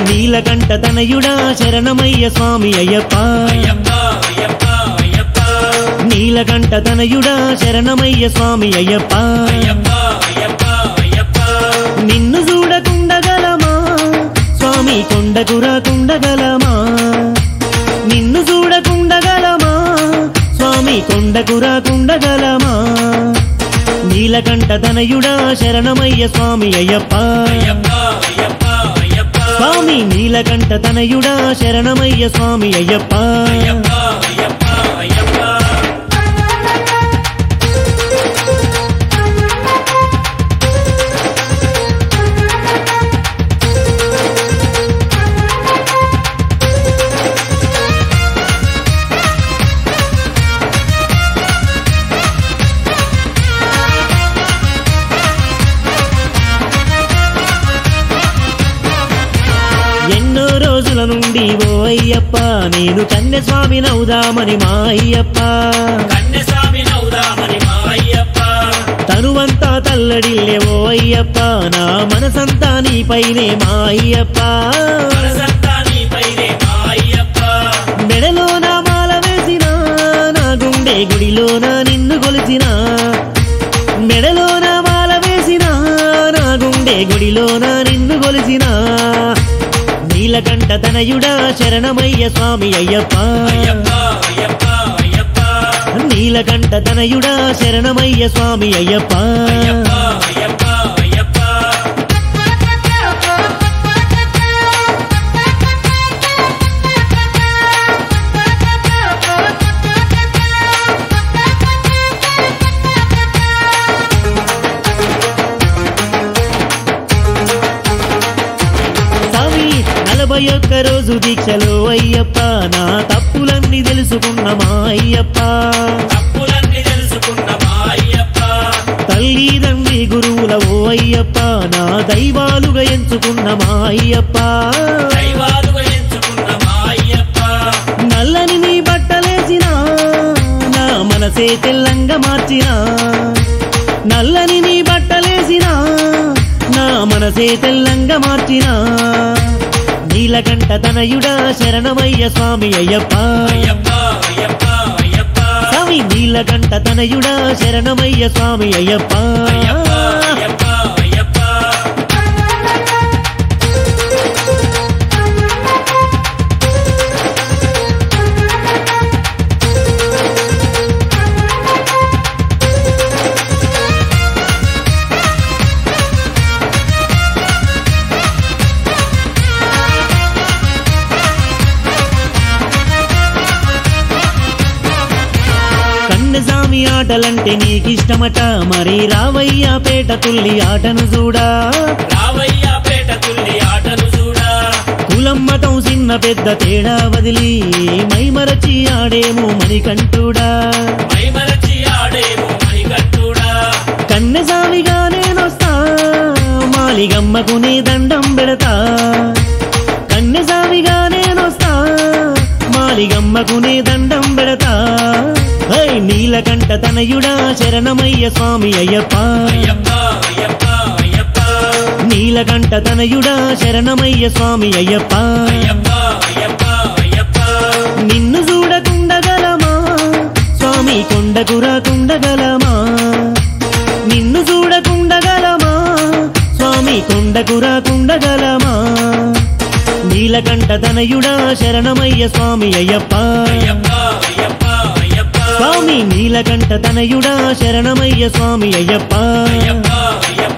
నీలకంఠ తనయుడా శరణమయ్య స్వామి అయ్యప్ప అయ్యప్ప అయ్యప్ప అయ్యప్ప నీలకంఠ తనయుడా శరణమయ్య స్వామి అయ్యప్ప అయ్యప్ప అయ్యప్ప అయ్యప్ప నిన్ను చూడకుండగలమా స్వామి కొండకురా కుండగలమా నిన్ను చూడకుండగలమా స్వామి కొండకురా కుండగలమా నీలకంఠ తనయుడా శరణమయ్య స్వామి అయ్యప్ప అయ్యప్ప అయ్యప్ప అయ్యప్ప స్వామి నీలకంఠ తనయుడా శరణమయ్య స్వామి అయ్యప్ప అయ్యప్ప అయ్యప్ప అయ్యప్ప ఎన్నో రోజుల నుండి ఓ అయ్యప్ప నేను కన్య స్వామి నౌదామని మా అయ్యప్ప కన్యస్వామి నౌదామని మా అయ్యప్ప తనువంతా తల్లడిల్లే ఓ అయ్యప్ప నా మనసంతా నీపైనే మా అయ్యప్ప మనసంతా నీపైనే మా అయ్యప్ప మెడలో నా మాల వేసిన నా గుండె గుడిలోన నిన్ను కొలిసిన మెడలో నా మాల వేసిన నా గుండె గుడిలోన నిన్ను కొలిసిన నీలకంఠ తనయుడా శరణమయ్య స్వామి అయ్యప్ప అయ్యప్ప అయ్యప్ప అయ్యప్ప నీలకంఠ తనయుడా శరణమయ్య స్వామి అయ్యప్ప అయ్యప్ప అయ్యప్ప అయ్యప్ప స్వామి నలభై ఒక్క రోజు దీక్షలో అయ్యప్ప నా తప్పులన్నీ తెలుసుకున్న మా అయ్యప్ప తప్పులన్నీ తెలుసుకున్న మా అయ్యప్ప తల్లి తండ్రి గురువుల ఓ అయ్యప్ప నా దైవాలుగా ఎంచుకున్న మా అయ్యప్ప దైవాలుగా ఎంచుకున్న మా అయ్యప్ప నల్లని నీ బట్టలేసిన నా మనసే తెల్లంగా మార్చిన నల్లని నీ బట్టలేసిన నా మనసే తెల్లంగా మార్చిన నీలకంఠ తనయుడా శరణమయ్య స్వామి అయ్యప్ప అయ్యప్ప అయ్యప్ప అయ్యప్ప స్వామి నీలకంఠ తనయుడా శరణమయ్య స్వామి అయ్యప్ప అయ్యప్ప అయ్యప్ప అయ్యప్ప కన్నెసామి ఆటలంటే నీకిష్టమట మరి రావయ్య పేట తుల్లి ఆటను చూడా రావయ్య పేట తుల్లి ఆటను చూడా కులం మతం చిన్న పెద్ద తేడా వదిలి మైమరచి ఆడేమో మణికంఠుడా మైమరచి ఆడేమో మణికట్టుడా కన్నెసామిగా నేనొస్తా మాలిగమ్మకు నీ దండం పెడతా కన్నెసామిగా నేనొస్తా మాలిగమ్మకు నీ దండం పెడతా హై నీలకంఠ తనయుడా శరణమయ్య స్వామి అయ్యప్ప అయ్యప్ప అయ్యప్ప అయ్యప్ప నీలకంఠ తనయుడా శరణమయ్య స్వామి అయ్యప్ప అయ్యప్ప అయ్యప్ప అయ్యప్ప నిన్ను చూడకుండగలమా స్వామి కొండకురా కుండగలమా నిన్ను చూడకుండగలమా స్వామి కొండకురా కుండగలమా నీలకంఠ తనయుడా శరణమయ్య స్వామి అయ్యప్ప అయ్యప్ప అయ్యప్ప అయ్యప్ప స్వామి నీలకంఠ తనయుడా శరణమయ్య స్వామి అయ్యప్ప అయ్యప్ప అయ్యప్ప